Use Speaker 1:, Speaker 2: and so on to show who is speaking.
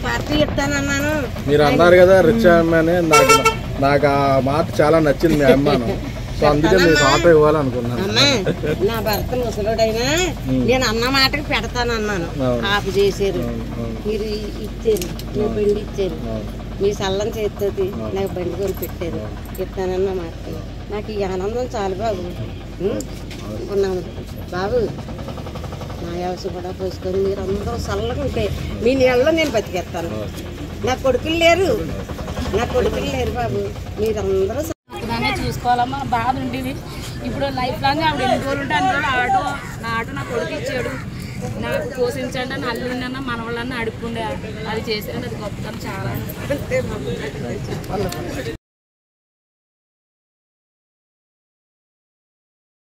Speaker 1: Party ఇస్తానన్నాను
Speaker 2: మీరు అన్నారు కదా రిచ్ అమ్మాయి నాకు నాకు ఆ మాట చాలా నచ్చింది మీ అమ్మాను సో అందుకే మీకు ఆటో ఇవ్వాలనుకున్నాను
Speaker 1: అమ్మా నా భర్త ముసలుడైనా నేను అన్న మాటకి పెడతానన్నాను
Speaker 2: అవును.
Speaker 1: ఆపు చేశారు
Speaker 2: అవును, అవును,
Speaker 1: మీరు ఇచ్చారు మీ బండి ఇచ్చారు
Speaker 2: అవును.
Speaker 1: మీ సల్లం చేస్తుంది నాకు బండి కొని పెట్టారు ఇస్తానన్న మాట నాకు ఈ ఆనందం చాలు బాబు ఉం? అనుకున్నాను బాబు నా వ్యవసాయం కూడా పోసుకొని మీరు అందరూ చల్లగా ఉంటే మీ నీళ్ళలో నేను బతికేస్తాను నా కొడుకులు లేరు నా కొడుకులు లేరు బాబు మీరందరూ
Speaker 3: దాన్ని చూసుకోవాలమ్మా బాధ ఉండేది ఇప్పుడు లైఫ్ లాంగ్ ఆవిడ ఎన్ని రోజులు ఉంటే అన్ని రోజులు ఆటో నా ఆటో నా కొడుకు ఇచ్చాడు నాకు పోషించండి అని అల్లుండన్న మనవాళ్ళన్న అడుక్కుండే అది చేసాడు అది గొప్పతనం చాలా
Speaker 1: అంతే బాబు.